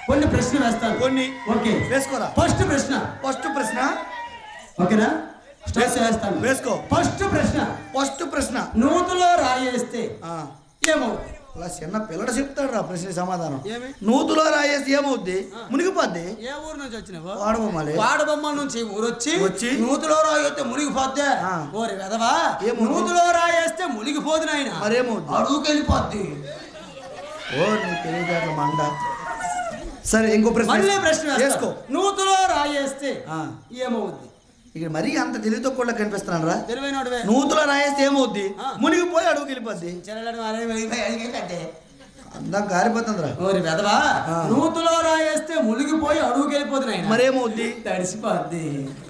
కొన్ని ప్రశ్నలు వేస్తాను కొన్ని ఓకే వేసుకోరా ఫస్ట్ ప్రశ్న ఫస్ట్ ప్రశ్న ఓకేనా స్ట్రెస్ వేస్తాను వేసుకో. ఫస్ట్ ప్రశ్న ఫస్ట్ ప్రశ్న నూతులో రాయేస్తే ఆ, ఏమవుతుంది అలా చిన్న పిల్లడు చెప్తాడు రా ప్రశ్న సమాధానం ఏమి? నూతులో రాయేసి ఏమవుద్ది మునిగిపోద్ది ఏ ఊరు నుంచి వచ్చినావు వాడబొమ్మాలి వాడబొమ్మ నుంచి ఊరొచ్చి వచ్చి? నూతులో రాయితే మునిగిపోద్దే ఆ. ఓరి వెదవా ఏమవుతుంది? నూతులో రాయేస్తే మునిగిపోదు నాయన మరేమవుద్ది? అడుగుకెళ్ళిపోద్ది ఓ నీ తెలియజేత మండ సరే ఇంకో ప్రశ్న మళ్ళీ ప్రశ్న వేసుకో వేసుకో నూతులో రాయేస్తే ఆ. ఏమవుద్ది ఇక్కడ మరీ అంత తెలివి తక్కువ కనిపిస్తున్నాను రా తెలివైనడువే నూతులో రాయేస్తే ఏమవుద్ది ఆ. మునిగిపోయి అడుగుకి వెళ్ళిపోద్ది చెల్లెడు మారే వెళ్ళిపోయి అడిగేటట్టే. అందం కారిపోతుంది రా ఓరి వెదవా ఆ. నూతులో రాయేస్తే మునిగిపోయి అడుగుకెళ్ళిపోదు నాయన మరేమవుద్ది తడిసిపోద్ది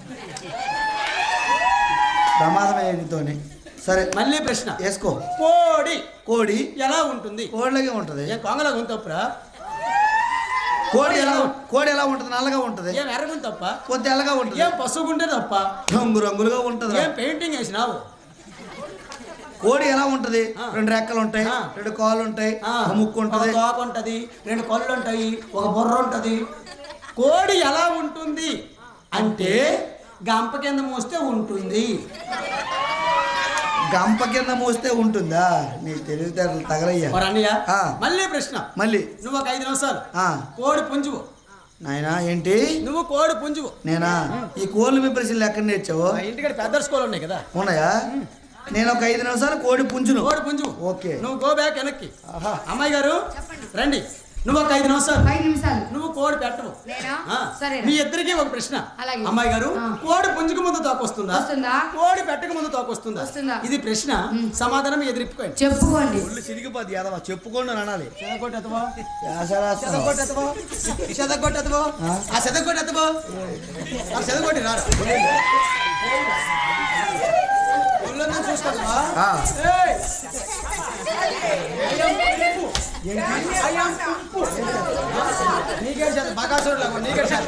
ప్రమాదమే నీతోని సరే మళ్ళీ ప్రశ్న వేసుకో కోడి కోడి ఎలా ఉంటుంది కోడిలాగే ఉంటది ఏం కొంగలా గుంతప్పురా కోడి ఎలా కోడి ఎలా ఉంటది నల్లగా ఉంటది ఏం ఎర్రగుంది తప్ప కొద్ది తెల్లగా ఉంటది ఏం పసుగుంటే తప్ప రంగు రంగులుగా ఉంటది రా. ఏం పెయింటింగ్ వేసినావు కోడి ఎలా ఉంటది ఆ. రెండు రెక్కలు ఉంటాయి ఆ. రెండు కాళ్ళు ఉంటాయి ఆ, ఒక ముక్కు ఉంటది ఒక తోక ఉంటది రెండు కళ్ళు ఉంటాయి ఒక బుర్ర ఉంటది కోడి ఎలా ఉంటుంది అంటే గంప కింద మోస్తే ఉంటుంది గంప కింద మోస్తే ఉంటుందా నీకు తెలివితేటలు తగలయ్యా మరి అన్నయ్య ఆ. మళ్ళీ ప్రశ్న మళ్ళీ నువ్వు ఒక ఐదు నిమిషాలు ఆ కోడి పుంజువు నాయనా ఏంటి నువ్వు కోడి పుంజువు నేనా ఈ కోళ్ళు మీ ప్రశ్నలు ఎక్కడ నేర్చావు మా ఇంటికాడ పెద్ద స్కూల్ ఉన్నాయి కదా ఉన్నాయా నేను ఒక ఐదు నిమిషాలు కోడి పుంజును కోడి పుంజువు ఓకే నువ్వు గో బ్యాక్ వెనక్కి ఆహా. అమ్మాయి గారు రండి నువ్వు ఒక ఐదు నిమిషాలు ఐదు నిమిషాలు నువ్వు కోడి పెట్టవు నేనా? ఆ. సరే. మీ ఇద్దరికి ఒక ప్రశ్న అలాగే. అమ్మాయి గారు ఆ. కోడి పుంజుకు ముందు తోకొస్తుందా వస్తుందా? కోడి పెట్టక ముందు తోకొస్తుందా వస్తుందా? ఇది ప్రశ్న సమాధానం ఎదురిప్పుకోండి చెప్పుకోండి ఒళ్ళు సిరిగిపోద్ది యాదవ చెప్పుకోండి అని అనాలి చెదగొట్టెతవో వ్యాసరాస్తున్నావు. చెదగొట్టెతవో చెదగొట్టెతవో ఆ చెదగొట్టెతవో ఆ చెదగొట్టి రారా ఒళ్ళంతా చూసుకోవా ఆ. ఏయ్! అయ్యం పుప్పు. నీకే చేత బకాసురుడు లాగా నీకే చేత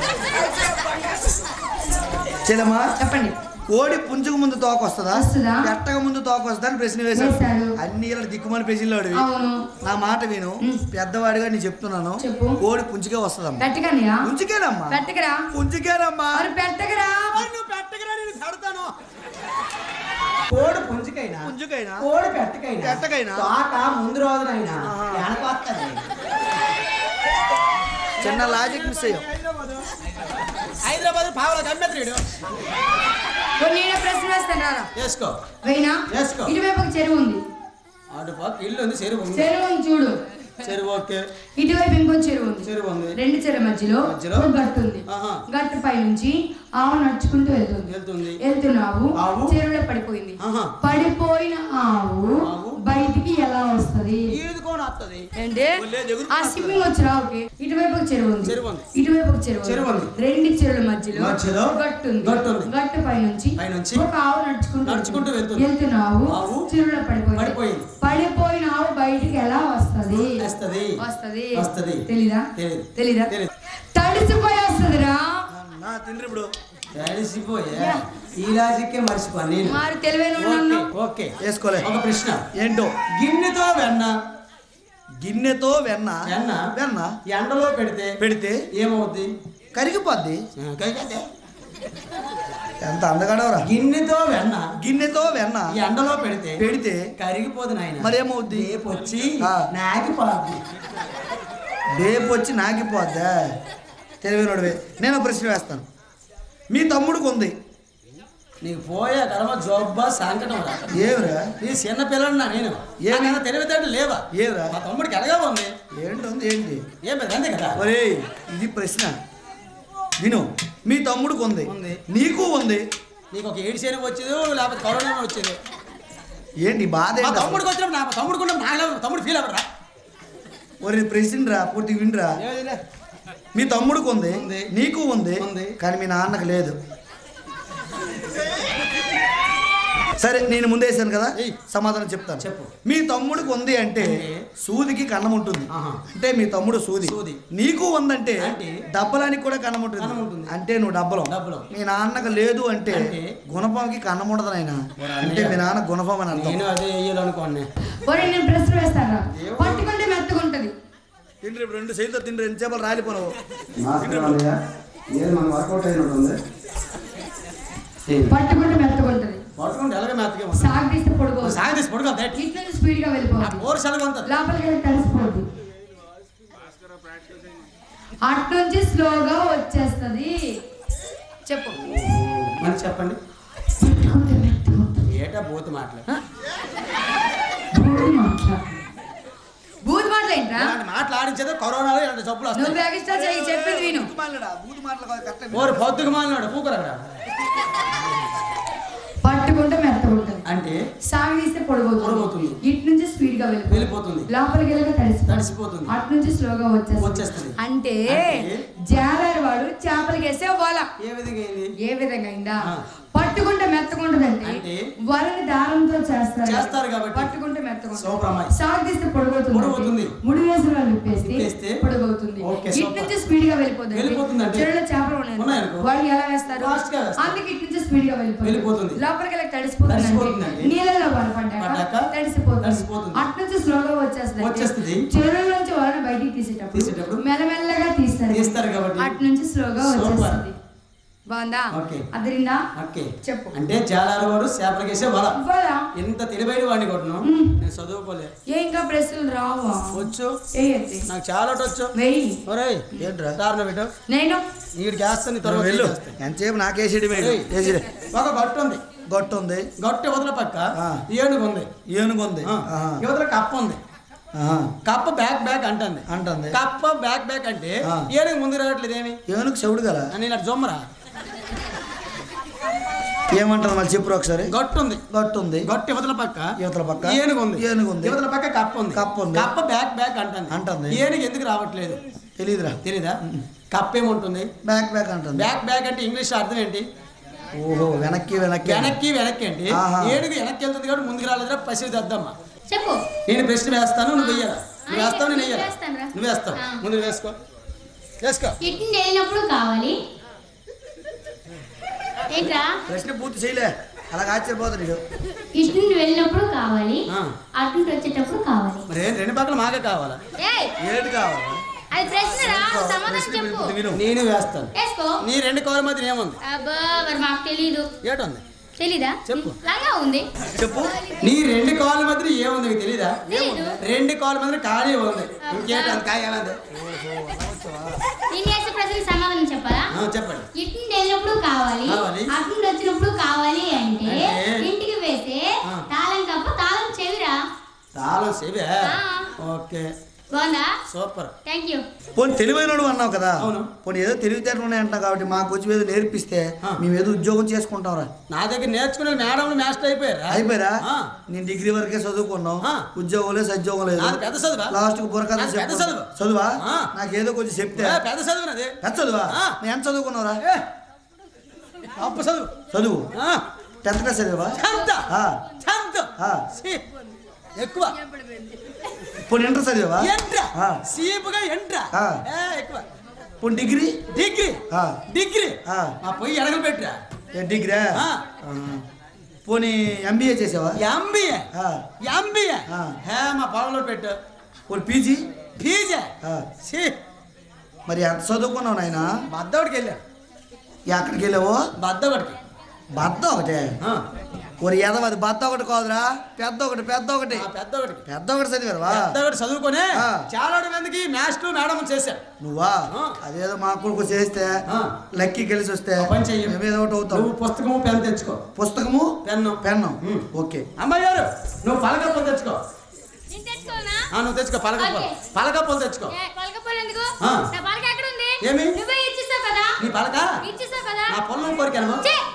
చెల్లమ్మా చెప్పండి కోడి పుంజుకు ముందు తోక వస్తుందా వస్తుందా? పెట్టక ముందు తోక వస్తుందా అని ప్రశ్న వేశాడు వేశాడు. అన్ని ఇలా దిక్కుమని ప్రశ్నలు అడివి అవును నా మాట విను పెద్దవాడిగా నేను చెప్తున్నాను చెప్పు. కోడి పుంజుకే వస్తుందమ్మా పెట్టకనియా పుంజుకేనమ్మా పెట్టకరా పుంజుకేనమ్మా మరి పెట్టకరా నువ్వు పెట్టకరా నేను పెడతాను కోడి పుంజుకైనా పుంజుకైనా కోడి పెట్టకైనా పెట్టకైనా? తోక ముందు రోజునైనా వెనకొస్తుంది చిన్న లాజిక్ మిస్ అయ్యాం హైదరాబాద్ పావుల గంబెత్రుడు కొన్ని ప్రశ్న వేస్తాను రారా వేసుకో వెయినా వేసుకో. ఇటువైపు ఒక చెరువు ఉంది అటు పక్క ఇల్లు ఉంది చెరువు ఉంది చెరువు ఉంది చూడు చెరువు ఓకే ఇటువైపు ఇంకో చెరువు ఉంది చెరువు ఉంది రెండు చెరువు మధ్యలో మధ్యలో? ఒక గట్టు ఉంది ఆహా. గట్టు పై నుంచి ఆవు నడుచుకుంటూ వెళ్తుంది వెళ్తుంది వెళ్తున్నావు ఆవు? చెరువులో పడిపోయింది ఆహా. పడిపోయిన ఆవు ఆవు? బయటికి ఎలా వస్తది ఈదుకొని వస్తుంది ఏంటి లేదు, ఎగురుకుంటూ ఆ స్విమ్మింగ్ వచ్చి రావుకి ఇటువైపు ఒక చెరువు ఉంది చెరువు ఉంది. ఇటువైపు ఒక చెరువు చెరువు ఉంది. రెండు చెరువుల మధ్యలో మధ్యలో గట్టు ఉంది గట్టు ఉంది. గట్టు పై నుంచి పైనుంచి ఒక ఆవు నడుచుకుంటూ నడుచుకుంటూ వెళ్తుంది. వెళ్తున్నావు ఆవు చెరువులో పడిపోయింది పడిపోయింది. పడిపోయిన ఆవు బయటికి ఎలా వస్తది వస్తది వస్తది వస్తది. తెలీదా తెలీదు. తెలీదా తెలీదు. తడిసిపోయి వస్తుందిరా నా తిండ్రి ఇప్పుడు తడిసిపోయా ఈ లాజిక్కే మర్చిపో నేను మరి తెలివైన ఓకే నన్ను ఓకే వేసుకోలే ఒక ప్రశ్న ఏంటో గిన్నెతో వెన్న గిన్నెతో వెన్న వెన్న వెన్న ఎండలో పెడితే పెడితే ఏమవుద్ది కరిగిపోద్ది ఆ, కైకైతే. ఎంత అందగాడవరా గిన్నెతో వెన్న గిన్నెతో వెన్న ఈ ఎండలో పెడితే పెడితే కరిగిపోదు నాయన మరేమవుద్ది? రేపు వచ్చి ఆ. నాకిపోద్ది రేపు వచ్చి నాగిపోద్దా తెలివినోడివే నేను ఒక ప్రశ్న వేస్తాను మీ తమ్ముడికి ఉంది నీకు పోయే కర్మ జబ్బా సంకటం రా ఏమిరా నీ చిన్న పిల్లన్నా నేను ఏమి? ఏమైనా తెలివితేటలు లేవా ఏమిరా మా తమ్ముడికి ఎలాగా ఉంది ఏంటుంది ఏంటి ఏం పెద్ద అంతే కదా ఒరే ఇది ప్రశ్న విను మీ తమ్ముడికి ఉంది ఉంది. నీకు ఉంది నీకు ఒక ఏడు సేను వచ్చేది లేకపోతే కరోనా వచ్చేది ఏంటి బాధ మా ఏంటి అసలు? తమ్ముడికి వచ్చినప్పుడు నా తమ్ముడికి ఉన్న నా తమ్ముడు ఫీల్ అవ్వరా ఒరే ప్రశ్న రా పూర్తి వినరా మీ తమ్ముడికి ఉంది ఉంది. నీకు ఉంది ఉంది. కానీ మీ నాన్నకు లేదు సరే నేను ముందే వేసాను కదా ఏయ్. సమాధానం చెప్తాను చెప్పు. మీ తమ్ముడికి ఉంది అంటే అంటే? సూదికి కన్నం ఉంటుంది ఆహా. అంటే మీ తమ్ముడు సూది సూది. నీకు ఉందంటే అంటే? డబ్బలానికి కూడా కన్నం ఉంటుంది కన్నం ఉంటుంది. అంటే నువ్వు డబ్బలం డబ్బలం. మీ నాన్నకు లేదు అంటే అంటే? గుణపంకి కన్నం ఉండదు ఆయన మరి అంటే అన్నయ్య. మీ నాన్న గుణపం అని అర్థం నేను అదే వేయాలనుకోండి ఒరే నేను ప్రశ్న వేస్తాను పట్టుకుంటే మెత్తగుంటది తిండ్రి ఇప్పుడు రెండు చేతితో తిండ్రి రెండు చేపలు రాలిపోనవు మాస్టర్ వాళ్ళయ్య, ఏది మన వర్కౌట్ అయినట్టుంది పట్టుకుంటే మెత్తకుంటది పట్టుకుంటే ఎలాగ మెత్తగా ఉంది సాగదీస్తే పొడుగు సాయం తీసి పడుకో దట్ ఇట్లా స్పీడ్ గా వెళ్ళిపోతుంది ఓరు సెలవు ఉంటుంది లోపలికి వెళ్ళి తడిసిపోద్ది అటు నుంచి స్లోగా వచ్చేస్తది చెప్పు మరి చెప్పండి పట్టుకుంటే మెత్తకుంటది ఏటా బూత్ మాటలు బూత్ మాట్లా బూత్ మాటలేంట్రా ఇలాంటి మాటలు ఆడించేదే కరోనాలో ఇలాంటి జబ్బులు నువ్వు వస్తాయి ఎక్స్ట్రా చేయి చెప్పింది విను మాట్లాడా బూతు మాటలు కాదు కరెక్ట్ ఓరు పొద్దుకు మాలినాడు పూకరక్కడ పట్టుకుంటే మెత్తకుంటది అంటే సాగదీస్తే పొడిపోతుంది పొడిపోతుంది. ఇటు నుంచి స్పీడ్ గా వెళ్ళిపోతుంది వెళ్ళిపోతుంది లోపలికి వెళ్ళక తడిసిపోతుంది తడిసిపోతుంది అటు నుంచి స్లోగా వచ్చేస్తుంది వచ్చేస్తుంది. అంటే అంటే? జాలర్ వాడు చేపలకి వేసే వల ఏ విధంగా ఏంది ఏ విధంగా అయిందా ఆ. పట్టుకుంటే మెత్తకుంటదంటే అంటే? వలని దారంతో చేస్తారు చేస్తారు కాబట్టి. పట్టుకుంటే మెత్తకుంటుంది సూపర్ అమ్మాయి. సాగదీస్తే పొడిపోతుంది పొడిపోతుంది. ముడి వేసిన వాళ్ళు విప్పేస్తే విప్పేస్తే పొడిపోతుంది ఓకే, ఇటు సూపర్. నుంచి స్పీడ్ గా వెళ్ళిపోతుంది వెళ్ళిపోతుందంటే? చెరువులో చేపలు ఉన్నాయి ఉన్నాయనుకో. వాళ్ళు ఎలా వేస్తారు Fast గా వేస్తారు. అందుకే ఇటు నుంచి స్పీడ్ గా వెళ్ళిపోతుంది వెళ్ళిపోతుంది. లోపలికి వెళ్ళి తడిసిపోతుంది తడిసిపోతుందండి. నీళ్ళలో పడపడ్డాక పడ్డాక తడిసిపోతుంది తడిసిపోతుంది. అటు నుంచి స్లోగా వచ్చేస్తుంది వచ్చేస్తుంది. చెరువుల నుంచి వాళ్ళని బయటికి తీసేటప్పుడు తీసేటప్పుడు మెల్లమెల్లగా తీస్తారు తీస్తారు కాబట్టి. అటు నుంచి స్లోగా సూపర్. వచ్చేస్తుంది బాగుందా ఓకే. అదిరిందా ఓకే చెప్పు. అంటే జాలారు వాడు చేపలకేసే వల ఇవ్వాలా? ఇంత తెలివైన వాడిని కొట్టను మ్మ్. నేను చదువుకోలే ఏ ఇంకా ప్రశ్నలు రావా వచ్చు వేయద్ది నాకు చాలా వచ్చు వెయ్యి ఒరేయ్ ఏంట్రా దారుణ పెట్టు నేను వీడికి వేస్తాను నువ్వు తర్వాత వెళ్ళు నీకు వేస్తాను. ఎంతసేపు నాకేసేది ఏయ్. వేసిడే ఒక గట్టు ఉంది గొట్టు ఉంది గట్టు యువతల పక్క ఆ. ఏనుగు ఉంది ఏనుగు ఉంది ఆ. ఆహా. యువతల కప్ప ఉంది ఆహా. కప్ప బ్యాక్ బ్యాక్ అంటుంది అంటుంది కప్ప బ్యాక్ బ్యాక్ అంటే ఆ. ఏనుగు ముందు రావట్లేదు ఏమి ఏనుగు చెవుడు కదా నేను అటు జొమ్మరా ఏమంటుంది మళ్ళీ చెప్పురు ఒకసారి గట్టు ఉంది గట్టు ఉంది గట్టు యువతల పక్క యువతల పక్క ఏనుగు ఉంది ఏనుగు ఉంది యువతల పక్క కప్ప ఉంది కప్ప ఉంది. కప్ప బ్యాక్ బ్యాక్ అంటుంది అంటుంది. ఏనుగు ఎందుకు రావట్లేదు తెలీదురా తెలీదా కప్ప ఏముంటుంది బ్యాక్ బ్యాక్ అంటుంది బ్యాక్ బ్యాక్ అంటే ఇంగ్లీష్ అర్థం ఏంటి ఓహో వెనక్కి వెనక్కి వెనక్కి వెనక్కి అంటే ఆహా. ఏనుగు వెనక్కి వెళ్తుంది కాబట్టి ముందుకు రాలేదురా పసివి దద్దమ్మా చెప్పు నేను ప్రశ్న వేస్తాను నువ్వు వెయ్యరా నువ్వు ఆ, వేస్తావు నేను నేను వెయ్యరా వేస్తానురా. నువ్వు వేస్తావు ఆ. ముందు వేసుకో వేసుకో ఎట్టింటి వెళ్ళినప్పుడు కావాలి ఏంట్రా ప్రశ్న పూర్తి చేయలే అలాగ ఆశ్చర్యపోతాడు వీడు. ఇటు వెళ్ళినప్పుడు కావాలి ఆ. అటు నుండి వచ్చేటప్పుడు కావాలి మరి ఏం రెండు పక్కల మాకే కావాలా ఏయ్ ఏంటి కావాలి అది ప్రశ్న రా సమాధానం చెప్పు పూర్తి విను నేను వేస్తాను వేసుకో నీ రెండు కవర్ మధ్య ఏముంది అబ్బా మరి మాకు తెలీదు ఏటుంది తెలీదా చెప్పు. లాగా ఉంది చెప్పు నీ రెండు కాళ్ళ మధ్య ఏముంది నీకు తెలీదా తెలీదు రెండు కాళ్ళ మధ్య ఖాళీ ఉంది ఇంకేంటి అంత కాయ ఏమంది నేను చేసే ప్రశ్నకి సమాధానం చెప్పాలా ఆ, చెప్పండి ఇటు నుండి వెళ్ళినప్పుడు కావాలి కావాలి. అటు నుండి వచ్చినప్పుడు కావాలి అంటే అంటే? ఇంటికి వేసే ఆ. తాళం కప్ప తాళం చెవిరా తాళం సేవే ఆ. ఓకే బాగుందా సూపర్ థ్యాంక్ యూ పోనీ తెలివైనడు అన్నావు కదా అవును. పోనీ ఏదో తెలివితేటలు ఉన్నాయి అంటున్నావు కాబట్టి మాకు వచ్చి ఏదో నేర్పిస్తే ఆ. మేము ఏదో ఉద్యోగం చేసుకుంటాంరా నా దగ్గర నేర్చుకునే మేడంలు మాస్టర్ అయిపోయారా అయిపోయారా ఆ. నేను డిగ్రీ వరకే చదువుకున్నావు ఆ. ఉద్యోగం లేదు సద్యోగం లేదు నాది పెద్ద చదువా? లాస్ట్ కు బుర్రకథ నాది పెద్ద చెప్పు. చదువు. చదువా ఆ. నాకేదో కొంచెం చెప్తే ఏ, పెద్ద చదువునది పెద్ద చదువా ఆ. నేను ఎంత చదువుకున్నావురా ఏ, అప్పు చదువు చదువు ఆ, టెన్త్ క్లాస్ చదివా చంత ఆ. చంత ఆ. ఛీ, ఎక్కువ పోనీ ఇంటర్ చదివా ఎంట్రా ఆ. సీపుగా ఎంట్రా ఆ. ఏ, ఎక్కువ పోనీ డిగ్రీ డిగ్రీ ఆ. డిగ్రీ ఆ. ఆ పొయ్యి ఎడగలు పెట్టరా ఏ డిగ్రీ ఆ. పోనీ ఎంబీఏ చేసావా ఎంబీఏ ఆ. ఎంబీఏ ఆ. హే మా పొలంలో పెట్టు పోనీ పీజీ ఫీజే ఆ. ఛీ, మరి ఎంత చదువుకున్నావు నాయన బద్దోడికి వెళ్ళాడు ఎక్కడికి వెళ్ళావు బద్దోడికి బద్ద ఒకటే ఆ, ఒరి ఎదవ అది బద్ద ఒకటి కాదురా పెద్ద ఒకటి పెద్ద ఒకటి ఆ పెద్దోడికి పెద్ద ఒకటి చదివారువా పెద్దోడు చదువుకొని ఆ. చాలా మందికి మాస్టర్ మేడం చేశారు నువ్వా ఆ. అదేదో మా కొడుకు చేస్తే ఆ. లక్కీ కలిసి వస్తే ఆ పని చెయ్యి. మేమేదో ఒకటి అవుతాం నువ్వు పుస్తకము పెన్ తెచ్చుకో పుస్తకము పెన్ను పెన్ను ఉమ్. ఓకే అమ్మాయి గారు నువ్వు పలకప్పులు తెచ్చుకో నేను తెచ్చుకోనా ఆ, నువ్వు తెచ్చుకో పలకప్పులు ఓకే. పలకప్పులు తెచ్చుకో ఏ, పలకపోలు ఎందుకు ఆ. నా పలక ఎక్కడ ఉంది ఏమి? నువ్వే ఇచ్చేసావు కదా నీ పలక ఇచ్చేసావు కదా నా పొలం కోరికాను ఛీ,